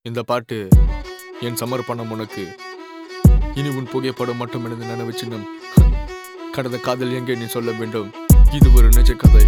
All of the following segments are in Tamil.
இந்த பாட்டு என் சமர்ப்பணம் உனக்கு இனி உன் புகைப்படம் மட்டும் எனது நினைவு சின்னம் கடந்த காதல் எங்கே நீ சொல்ல வேண்டும் இது ஒரு நிஜ கதை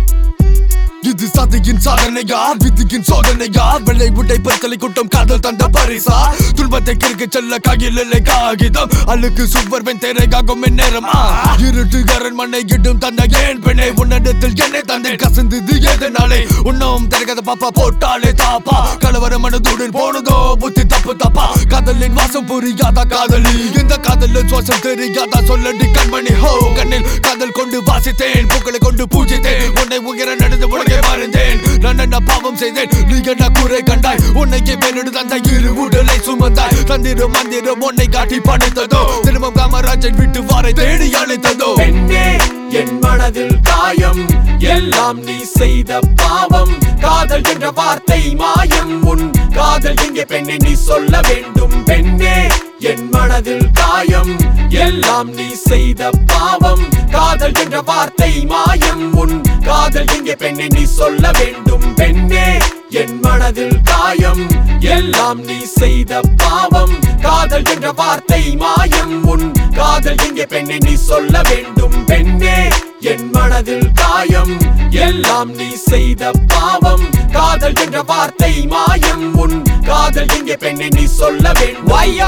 இது சதியின் சாதனையா விதியின் சோதனையா வெள்ளை உடை பத்தலை கூட்டம் காதல் தந்த பரிசா துன்பத்தை கிறுக்கு செல்ல கையில் இல்லை காகிதம் அழுக்கு சுவர் வெண் தேரைக்காகும் நேரமா இருட்டு அரண்மனை இடும் தந்த ஏன் பெண்ணை உன்னிடத்தில் என்னை தந்தை கசந்தது எதனாலே உன்னும் தெரியாத பாப்பா போட்டாலே தாப்பா கலவர மனதுடன் போனதோ புத்தி தப்பு தப்பா காதலின் வாசம் புரியாத காதலி இந்த காதலின் சுவாசம் தெரியாதா சொல்லடி கண்மணி ஹோ கண்ணில் காதல் கொண்டு வாசித்தேன் பூக்களை கொண்டு பூஜித்தேன் உன்னை உயர நடந்து உலகை மறந்தேன் நான் என்ன பாவம் செய்தேன் நீ என்ன குறை கண்டாய் உன்னைக்கு மேலிடு தந்த இரு உடலை சுமந்தாய் தந்திரம் மந்திரம் உன்னை காட்டி படைத்ததோ திரும்பம் காமராஜன் விட்டு வாரை தேடி அழைத்ததோ பெண்ணே என் மனதில் காயம் எல்லாம் நீ செய்த பாவம் காதல் என்ற வார்த்தை மாயம் உன் காதல் எங்கே பெண்ணை நீ சொல்ல வேண்டும் பெண்ணே என் மனதில் காயம் எல்லாம் நீ செய்த பாவம் காதல் என்ற வார்த்தை மாயம் உன் காதல் எங்கே பெண்ணை நீ சொல்ல வேண்டும் பெண்ணே என் மனதில் காயம் எல்லாம் நீ செய்த பாவம் காதல் என்ற வார்த்தை மாயம் உன் காதல் எங்கே பெண்ணை நீ சொல்ல வேண்டும் பெண்ணே என் மனதில் காயம் எல்லாம் நீ செய்த பாவம் காதல் என்ற வார்த்தை மாயம் உன் காதல் எங்கே பெண்ணை நீ சொல்ல வேண்டும் ஐயோ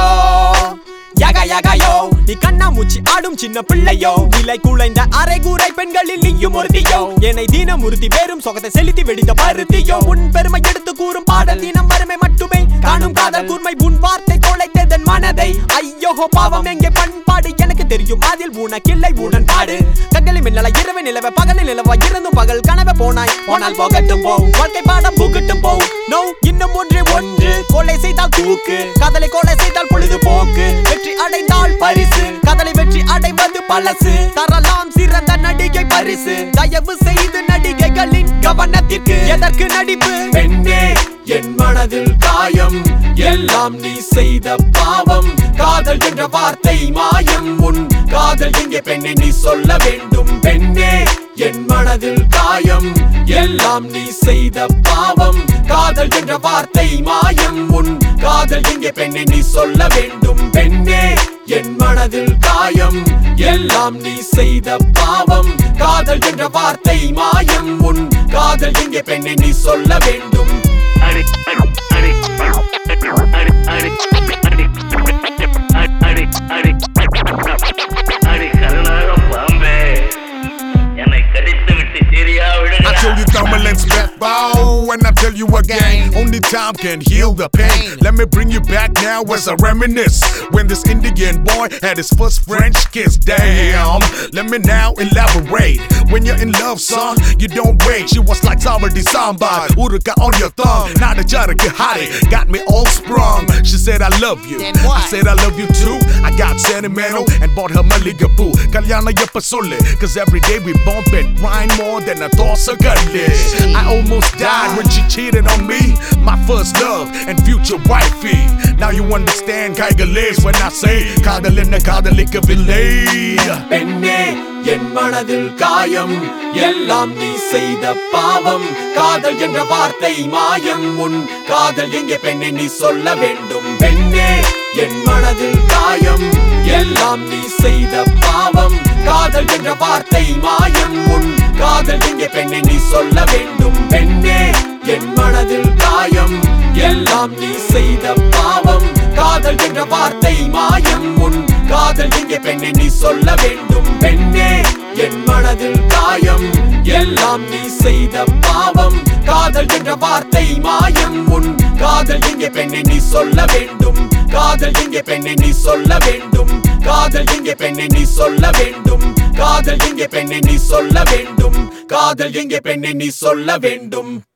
யக யகையோ நீ கண்ணாமூச்சி ஆடும் சின்ன பிள்ளையோ நிலை குலைந்த அரைகூரை பெண்களில் நீயும் ஒருத்தியோ என்னை தீனம் உறுதி வேறும் சொகத்தை செலுத்தி வெடித்த பருத்தியோ உன் பெருமை எடுத்து கூறும் பாடல் தினம் வறுமை மட்டுமே காணும் காதல் கூர்மை உன் வார்த்தை கொலைத்ததன் மனதை ஐயோ பாவம் எங்கே பண்பாடு எனக்கு தெரியும் அதில் உனக்கில்லை உடன்பாடு கண்களை மின்னல இரவு நிலவ பகலில் நிலவ இருந்தும் பகல் கனவு போனாய் போனால் போகட்டும் போ வாழ்க்கை பாடம் புகட்டும் போ நோ இன்னும் ஒன்று ஒன்று கொலை செய்தால் தூக்கு காதலை கொலை செய்தால் பொழுதுபோக்கு வெற்றி அடைந்தால் பரிசு காதலை வெற்றி அடைவது பழசு தரலாம் சிறந்த நடிகை பரிசு தயவு செய்து நடிகைகளின் கவனத்திற்கு எதற்கு நடிப்பு பெண்ணே என் மனதில் காயம் எல்லாம் நீ செய்த பாவம் காதல் என்ற வார்த்தை மாயம் உன் காதல் எங்கே பெண்ணை நீ சொல்ல வேண்டும் பெண்ணே என் மனதில் காயம் எல்லாம் நீ செய்த பாவம் காதல் என்ற வார்த்தை மாயம் உன் காதல் எங்கே பெண்ணை நீ சொல்ல வேண்டும் பெண்ணே என் மனதில் காயம் எல்லாம் நீ செய்த பாவம் காதல் என்ற வார்த்தை மாயம் உன் காதல் எங்கே பெண்ணை நீ சொல்ல வேண்டும் அடி அடி அடி அடி அடி அடி அடி அடி கருணாக பாம்பே என்னை கடித்து விட்டு சரியா I விடுங்க told you come and let's bet bow And I tell you again Only time can heal the pain Let me bring you back now as I reminisce When this Indian boy had his first French kiss Damn Let me now elaborate When you're in love son You don't wait She was like Savardi Samba Uruka on your thumb Not a jaraka hottie Got me all sprung She said I love you I said I love you too I got sentimental And bought her Maligapoo Kalyana yappa sollu Cause every day we bump it Grind more than a thought I almost died when she cheated on me My first love and future wifey Now you understand Kaigalese when I say காதல் என்ன காதலிக்கவில்லை பெண்ணே என் மனதில் காயம் எல்லாம் நீ செய்த பாவம் காதல் என்ற வார்த்தை மாயம் உன் காதல் எங்கே பெண்ணை நீ சொல்ல வேண்டும் பெண்ணே என் மனதில் காயம் எல்லாம் நீ செய்த பாவம் காதல் என்ற வார்த்தை மாயம் உன் காதல் எங்கே பெண்ணை நீ சொல்ல வேண்டும் பெண்ணே என் மனதில் காயம் எல்லாம் நீ செய்த பாவம் காதல் என்ற வார்த்தை மாயம் உன் காதல் எங்கே பெண்ணை நீ சொல்ல வேண்டும் பெண்ணே என் மனதில் காயம் எல்லாம் நீ செய்த பாவம் காதல் என்ற வார்த்தை மாயம் உன் காதல் எங்கே பெண்ணை நீ சொல்ல வேண்டும் காதல் எங்கே பெண்ணை நீ சொல்ல வேண்டும் காதல் எங்கே பெண்ணை நீ சொல்ல வேண்டும் காதல் எங்கே பெண்ணை நீ சொல்ல வேண்டும் காதல் எங்கே பெண்ணை நீ சொல்ல வேண்டும்